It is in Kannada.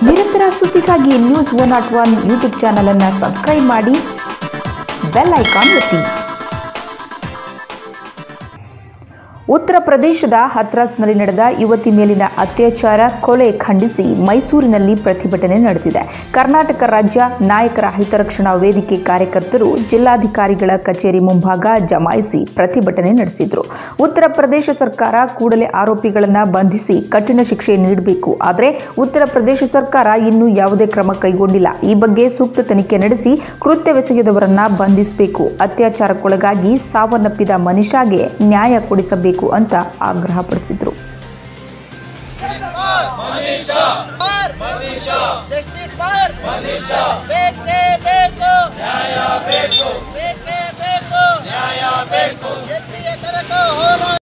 ನಿರಂತರ ಸುದ್ದಿಗಾಗಿ news one not one YouTube ಚಾನಲನ್ನು ಸಬ್ಸ್ಕ್ರೈಬ್ ಮಾಡಿ ಬೆಲ್ ಐಕಾನ್ ಒತ್ತಿ ಉತ್ತರ ಪ್ರದೇಶದ ಹತ್ರಾಸ್ನಲ್ಲಿ ನಡೆದ ಯುವತಿ ಮೇಲಿನ ಅತ್ಯಾಚಾರ ಕೊಲೆ ಖಂಡಿಸಿ ಮೈಸೂರಿನಲ್ಲಿ ಪ್ರತಿಭಟನೆ ನಡೆದಿದೆ ಕರ್ನಾಟಕ ರಾಜ್ಯ ನಾಯಕರ ಹಿತರಕ್ಷಣಾ ವೇದಿಕೆ ಕಾರ್ಯಕರ್ತರು ಜಿಲ್ಲಾಧಿಕಾರಿಗಳ ಕಚೇರಿ ಮುಂಭಾಗ ಜಮಾಯಿಸಿ ಪ್ರತಿಭಟನೆ ನಡೆಸಿದ್ರು ಉತ್ತರ ಪ್ರದೇಶ ಸರ್ಕಾರ ಕೂಡಲೇ ಆರೋಪಿಗಳನ್ನು ಬಂಧಿಸಿ ಕಠಿಣ ಶಿಕ್ಷೆ ನೀಡಬೇಕು ಆದರೆ ಉತ್ತರ ಪ್ರದೇಶ ಸರ್ಕಾರ ಇನ್ನೂ ಯಾವುದೇ ಕ್ರಮ ಕೈಗೊಂಡಿಲ್ಲ ಈ ಬಗ್ಗೆ ಸೂಕ್ತ ತನಿಖೆ ನಡೆಸಿ ಕೃತ್ಯವೆಸಗಿದವರನ್ನ ಬಂಧಿಸಬೇಕು ಅತ್ಯಾಚಾರಕ್ಕೊಳಗಾಗಿ ಸಾವನ್ನಪ್ಪಿದ ಮನಿಷಾಗೆ ನ್ಯಾಯ ಕೊಡಿಸಬೇಕು ಅಂತ ಆಗ್ರಹಪಡಿಸಿದ್ರು ಜಸ್ಟಿಸ್ ಫಾರ್ ಬೇಕೇ ಬೇಕು ನ್ಯಾಯ ಬೇಕು ಬೇಕೇ ಬೇಕು ನ್ಯಾಯ ಬೇಕು ಎಲ್ಲಿಯ ತನಕ ಹೋರಾಟ